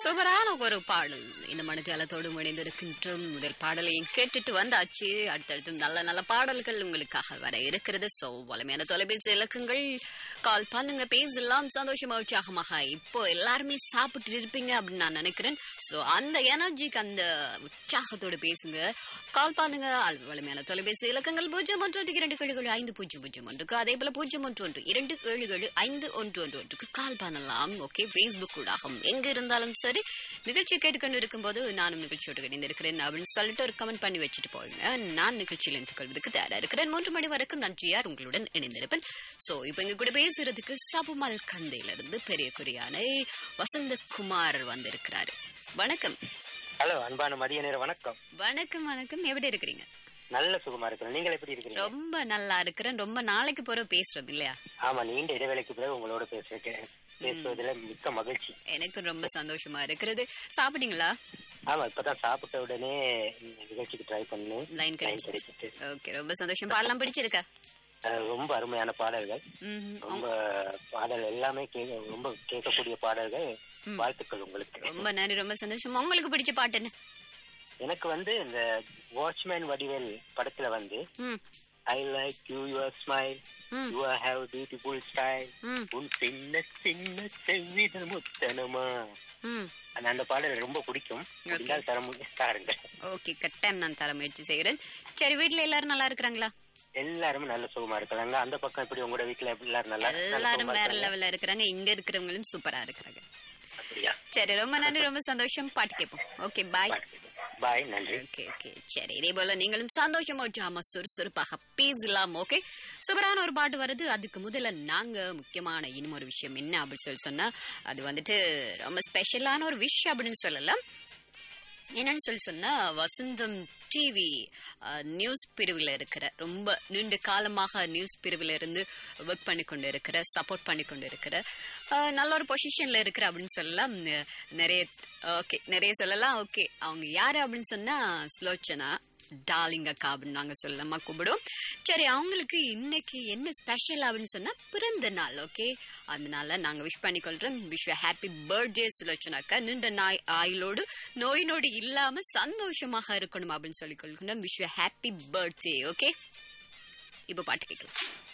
சூப்பரான ஒரு பாடல் இந்த மனதியாலத்தோடு முடிந்திருக்கின்றோம் முதல் பாடலையும் கேட்டுட்டு வந்தாச்சு அடுத்தடுத்து நல்ல நல்ல பாடல்கள் உங்களுக்காக வர இருக்கிறது சோ வளமையான தொலைபேசி இலக்கங்கள் கால் பண்ணுங்க பேசலாம் சந்தோஷமா உற்சாகமாக இப்போ எல்லாருமே சாப்பிட்டு இருப்பீங்க அப்படின்னு நான் நினைக்கிறேன் சோ அந்த எனர்ஜிக்கு அந்த உற்சாகத்தோடு பேசுங்க கால் பண்ணுங்க அது வளமையான தொலைபேசி இலக்கங்கள் பூஜ்ஜியம் ஒன்று ஒன்று இரண்டு ஏழு ஏழு ஐந்து பூஜ்ஜியம் பூஜ்ஜியம் ஒன்றுக்கு அதே போல பூஜ்ஜியம் ஒன்று ஒன்று இரண்டு ஏழு ஏழு ஐந்து ஒன்று ஒன்று ஒன்றுக்கு கால் பண்ணலாம் ஓகே ஃபேஸ்புக் ஊடாகும் எங்க இருந்தாலும் சரி நிகழ்ச்சியை கேட்டுக்கொண்டு இருக்கும்போது நானும் நிகழ்ச்சியோடு இணைந்திருக்கிறேன் அப்படின்னு சொல்லிட்டு ஒரு கமெண்ட் பண்ணி வச்சுட்டு போங்க நான் நிகழ்ச்சியில் இணைந்து கொள்வதற்கு தயாரா இருக்கிறேன் மூன்று மணி வரைக்கும் நான் ஜிஆர் உங்களுடன் இணைந்திருப்பேன் சோ இப்போ எங்க கூட பேசுறதுக்கு சபுமல் கந்தையிலிருந்து பெரிய குறியானை வசந்தகுமார் வந்திருக்கிறாரு வணக்கம் ஹலோ அன்பான மதிய நேர வணக்கம் வணக்கம் வணக்கம் எப்படி இருக்கிறீங்க நல்ல சுகமா இருக்கிறேன் நீங்கள் எப்படி இருக்கிறீங்க ரொம்ப நல்லா இருக்கிறேன் ரொம்ப நாளைக்கு போற பேசுறோம் இல்லையா ஆமா நீண்ட இடைவேளைக்கு பிறகு உங்களோட பேசுறேன் பேசுவதில் மிக்க மகிழ்ச்சி எனக்கு ரொம்ப சந்தோஷமா இருக்கிறது சாப்பிட்டீங்களா ஆமா இப்பதான் சாப்பிட்ட உடனே இந்த நிகழ்ச்சிக்கு ட்ரை பண்ணு லைன் லைன் கிடைச்சிருச்சு கிடைச்சிட்டு ஓகே ரொம்ப சந்தோஷம் பாடலாம் பிடிச்சிருக்கா அஹ் ரொம்ப அருமையான பாடல்கள் ம்ஹும். ரொம்ப பாடல் எல்லாமே கேட்க ரொம்ப கேட்கக்கூடிய பாடல்கள் வாழ்த்துக்கள் உங்களுக்கு ரொம்ப நன்றி ரொம்ப சந்தோஷம் உங்களுக்கு பிடிச்ச பாட்டு என்ன எனக்கு வந்து இந்த வாட்ச்மேன் வடிவேல் படத்துல வந்து hmm I like you your smile hmm. You have beautiful style hmm உன் சின்ன சின்ன செவ்வித முத்தனமா ம் அந்த அந்த பாடல் ரொம்ப பிடிக்கும் முடிந்தால் தர முடியும் தாருங்க ஓகே கட்டாயம் நான் தர முயற்சி செய்கிறேன் சரி வீட்ல எல்லாரும் நல்லா இருக்கிறாங்களா எல்லாருமே நல்ல சுகமா இருக்கிறாங்க அந்த பக்கம் எப்படி உங்களோட வீட்டுல எல்லாரும் நல்லா நல்ல எல்லாரும் சுகமா வேற இருக்காங்க? லெவல்ல இருக்கிறாங்க இங்க இருக்கிறவங்களும் சூப்பரா இருக்கிறாங்க அப்படியா சரி ரொம்ப நன்றி ரொம்ப சந்தோஷம் பாட்டு கேட்போம் ஓகே பாய் பாய் நன்றி ஓகே ஓகே சரி இதே போல நீங்களும் சந்தோஷமா உற்சாகமா சுறுசுறுப்பாக பேசலாம் ஓகே சூப்பரான ஒரு பாட்டு வருது அதுக்கு முதல்ல நாங்க முக்கியமான இன்னும் ஒரு விஷயம் என்ன அப்படின்னு சொல்லி சொன்னா அது வந்துட்டு ரொம்ப ஸ்பெஷலான ஒரு விஷயம் அப்படின்னு சொல்லலாம் என்னன்னு சொல்லி சொன்னா வசந்தம் டிவி நியூஸ் பிரிவில் இருக்கிற ரொம்ப நீண்ட காலமாக நியூஸ் பிரிவில் இருந்து ஒர்க் பண்ணி கொண்டு இருக்கிற சப்போர்ட் பண்ணி கொண்டு இருக்கிற அஹ், நல்ல ஒரு பொசிஷன்ல இருக்கிற அப்படின்னு சொல்லலாம் நெ- நிறைய ஓகே நிறைய சொல்லலாம் ஓகே அவங்க யாரு அப்படின்னு சொன்னா ஸ்லோச்சனா டார்லிங் அக்கா அப்படின்னு நாங்க சொல்லலாமா கூப்பிடுவோம் சரி அவங்களுக்கு இன்னைக்கு என்ன ஸ்பெஷல் அப்படின்னு சொன்னா பிறந்த நாள் ஓகே அதனால நாங்க விஷ் பண்ணிக்கொள்றோம் விஷ் ஹாப்பி பர்த்டே சுலோச்சனாக்கா நீண்ட நாய் ஆயுளோடு நோய் நொடி இல்லாம சந்தோஷமாக இருக்கணும் அப்படின்னு சொல்லிக் கொள்கிறோம் விஷ் ஹாப்பி பர்த்டே ஓகே இப்போ பாட்டு கேட்கலாம்